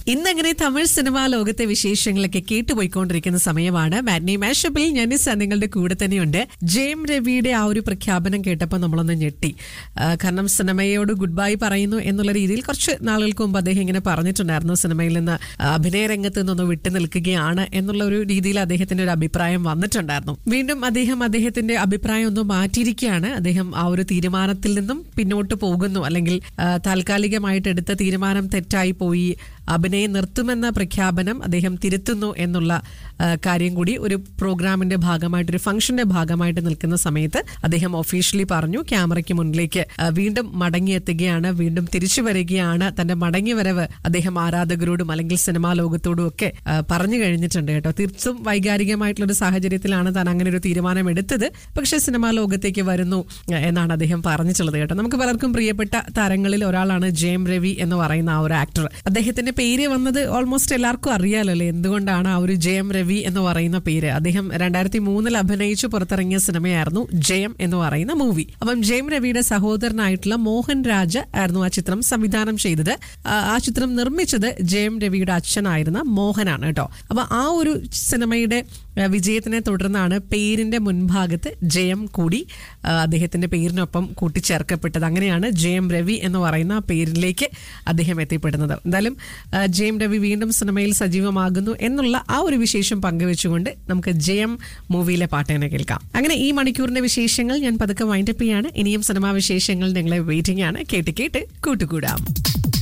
ഇന്നങ്ങനെ തമിഴ് സിനിമാ ലോകത്തെ വിശേഷങ്ങളൊക്കെ കേട്ടുപോയിക്കൊണ്ടിരിക്കുന്ന സമയമാണ് മാറ്റ്നി മാഷപ്പിൽ ഞാനിസ നിങ്ങളുടെ കൂടെ തന്നെയുണ്ട് ജെയിം രവിയുടെ ആ ഒരു പ്രഖ്യാപനം കേട്ടപ്പോൾ നമ്മളൊന്ന് ഞെട്ടി ആ, കാരണം സിനിമയോട് ഗുഡ് ബൈ പറയുന്നു എന്നുള്ള രീതിയിൽ കുറച്ച് നാളുകൾക്ക് മുമ്പ് അദ്ദേഹം ഇങ്ങനെ പറഞ്ഞിട്ടുണ്ടായിരുന്നു സിനിമയിൽ നിന്ന് അഭിനയ രംഗത്ത് നിന്നൊന്ന് വിട്ടു നിൽക്കുകയാണ് എന്നുള്ള ഒരു രീതിയിൽ അദ്ദേഹത്തിന്റെ ഒരു അഭിപ്രായം വന്നിട്ടുണ്ടായിരുന്നു വീണ്ടും അദ്ദേഹം അദ്ദേഹത്തിന്റെ അഭിപ്രായം ഒന്ന് മാറ്റിയിരിക്കുകയാണ് അദ്ദേഹം ആ ഒരു തീരുമാനത്തിൽ നിന്നും പിന്നോട്ട് പോകുന്നു അല്ലെങ്കിൽ ആ, താൽക്കാലികമായിട്ട് എടുത്ത തീരുമാനം തെറ്റായി പോയി അഭിനയം നിർത്തുമെന്ന പ്രഖ്യാപനം അദ്ദേഹം തിരുത്തുന്നു എന്നുള്ള ആ, കാര്യം കൂടി ഒരു പ്രോഗ്രാമിന്റെ ഭാഗമായിട്ട് ഒരു ഫംഗ്ഷന്റെ ഭാഗമായിട്ട് നിൽക്കുന്ന സമയത്ത് അദ്ദേഹം ഒഫീഷ്യലി പറഞ്ഞു ക്യാമറയ്ക്ക് മുന്നിലേക്ക് ആ, വീണ്ടും മടങ്ങിയെത്തുകയാണ് വീണ്ടും തിരിച്ചു വരികയാണ് തന്റെ മടങ്ങി വരവ് അദ്ദേഹം ആരാധകരോടും അല്ലെങ്കിൽ സിനിമാ ലോകത്തോടും ഒക്കെ ആ, പറഞ്ഞു കഴിഞ്ഞിട്ടുണ്ട് കേട്ടോ തീർത്തും വൈകാരികമായിട്ടുള്ള ഒരു സാഹചര്യത്തിലാണ് താൻ അങ്ങനെ ഒരു തീരുമാനം എടുത്തത് പക്ഷേ സിനിമാ ലോകത്തേക്ക് വരുന്നു ആ, എന്നാണ് അദ്ദേഹം പറഞ്ഞിട്ടുള്ളത് കേട്ടോ നമുക്ക് പലർക്കും പ്രിയപ്പെട്ട താരങ്ങളിൽ ഒരാളാണ് ജയം രവി എന്ന് പറയുന്ന ആ ഒരു ആക്ടർ അദ്ദേഹത്തിന്റെ പേര് വന്നത് ഓൾമോസ്റ്റ് എല്ലാവർക്കും അറിയാലോ അല്ലേ എന്തുകൊണ്ടാണ് ആ ഒരു ജയം രവി എന്ന് പറയുന്ന പേര് അദ്ദേഹം രണ്ടായിരത്തി മൂന്നിൽ അഭിനയിച്ചു പുറത്തിറങ്ങിയ സിനിമയായിരുന്നു ജയം എന്ന് പറയുന്ന മൂവി അപ്പം ജയം രവിയുടെ സഹോദരനായിട്ടുള്ള മോഹൻ രാജ ആയിരുന്നു ആ ചിത്രം സംവിധാനം ചെയ്തത് ആ ആ ചിത്രം നിർമ്മിച്ചത് ജയം രവിയുടെ അച്ഛനായിരുന്ന മോഹനാണ് കേട്ടോ അപ്പൊ ആ ഒരു സിനിമയുടെ ആ, വിജയത്തിനെ തുടർന്നാണ് പേരിന്റെ മുൻഭാഗത്ത് ജയം കൂടി ആ, അദ്ദേഹത്തിന്റെ പേരിനൊപ്പം കൂട്ടിച്ചേർക്കപ്പെട്ടത് അങ്ങനെയാണ് ജയം രവി എന്ന് പറയുന്ന ആ പേരിലേക്ക് അദ്ദേഹം എത്തിപ്പെടുന്നത് എന്തായാലും ആ, ജയം രവി വീണ്ടും സിനിമയിൽ സജീവമാകുന്നു എന്നുള്ള ആ ഒരു വിശേഷം പങ്കുവെച്ചുകൊണ്ട് നമുക്ക് ജയം മൂവിയിലെ പാട്ട് തന്നെ കേൾക്കാം അങ്ങനെ ഈ മണിക്കൂറിന്റെ വിശേഷങ്ങൾ ഞാൻ പതുക്കെ വൈൻഡപ്പ് ചെയ്യാണ് ഇനിയും സിനിമാ വിശേഷങ്ങൾ നിങ്ങളെ വെയിറ്റിംഗ് ആണ് കേട്ട് കേട്ട് കൂട്ടുകൂടാം